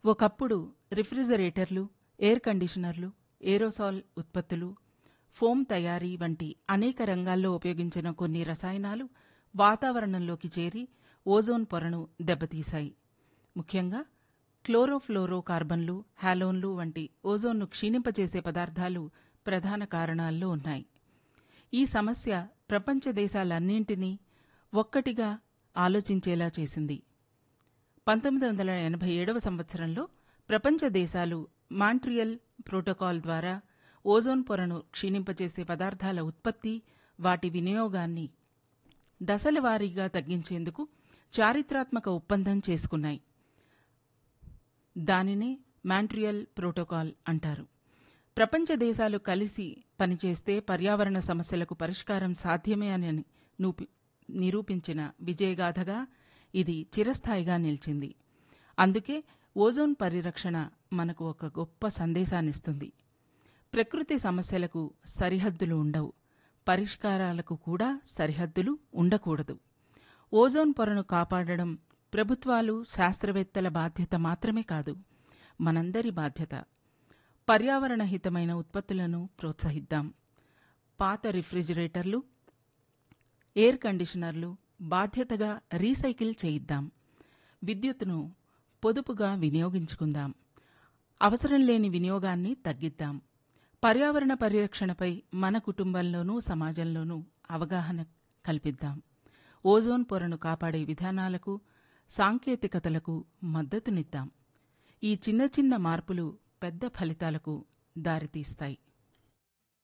ఒకప్పుడు రిఫ్రిజరేటర్లు ఎయిర్ కండిషనర్లు ఏరోసాల్ ఉత్పత్తులు ఫోమ్ తయారీ వంటి అనేక రంగాల్లో ఉపయోగించిన కొన్ని రసాయనాలు వాతావరణంలోకి చేరి ఓజోన్ పొరను దెబ్బతీశాయి ముఖ్యంగా క్లోరోఫ్లోరో కార్బన్లు హాలోన్లు వంటి ఓజోన్ను క్షీణింపచేసే పదార్థాలు ప్రధాన కారణాల్లో ఉన్నాయి ఈ సమస్య ప్రపంచ దేశాలన్నింటినీ ఒక్కటిగా ఆలోచించేలా చేసింది పంతొమ్మిది వందల ఎనభై ఏడవ సంవత్సరంలో ప్రపంచ దేశాలు మాంట్రియల్ ప్రోటోకాల్ ద్వారా ఓజోన్ పొరను క్షీణింపచేసే పదార్థాల ఉత్పత్తి వాటి వినియోగాన్ని దశలవారీగా తగ్గించేందుకు చారిత్రాత్మక ఒప్పందం చేసుకున్నాయి దానినే మాంట్రియల్ ప్రోటోకాల్ అంటారు ప్రపంచ దేశాలు కలిసి పనిచేస్తే పర్యావరణ సమస్యలకు పరిష్కారం సాధ్యమే అని నూపి నిరూపించిన విజయగాథగా ఇది చిరస్థాయిగా నిలిచింది అందుకే ఓజోన్ పరిరక్షణ మనకు ఒక గొప్ప సందేశాన్నిస్తుంది ప్రకృతి సమస్యలకు సరిహద్దులు ఉండవు పరిష్కారాలకు కూడా సరిహద్దులు ఉండకూడదు ఓజోన్ పొరను కాపాడడం ప్రభుత్వాలు శాస్త్రవేత్తల బాధ్యత మాత్రమే కాదు మనందరి బాధ్యత పర్యావరణ హితమైన ఉత్పత్తులను ప్రోత్సహిద్దాం పాత రిఫ్రిజిరేటర్లు ఎయిర్ కండిషనర్లు బాధ్యతగా రీసైకిల్ చేయిద్దాం విద్యుత్తును పొదుపుగా వినియోగించుకుందాం అవసరం లేని వినియోగాన్ని తగ్గిద్దాం పర్యావరణ పరిరక్షణపై మన కుటుంబంలోనూ సమాజంలోనూ అవగాహన కల్పిద్దాం ఓజోన్ పొరను కాపాడే విధానాలకు సాంకేతికతలకు మద్దతునిద్దాం ఈ చిన్న చిన్న మార్పులు పెద్ద ఫలితాలకు దారితీస్తాయి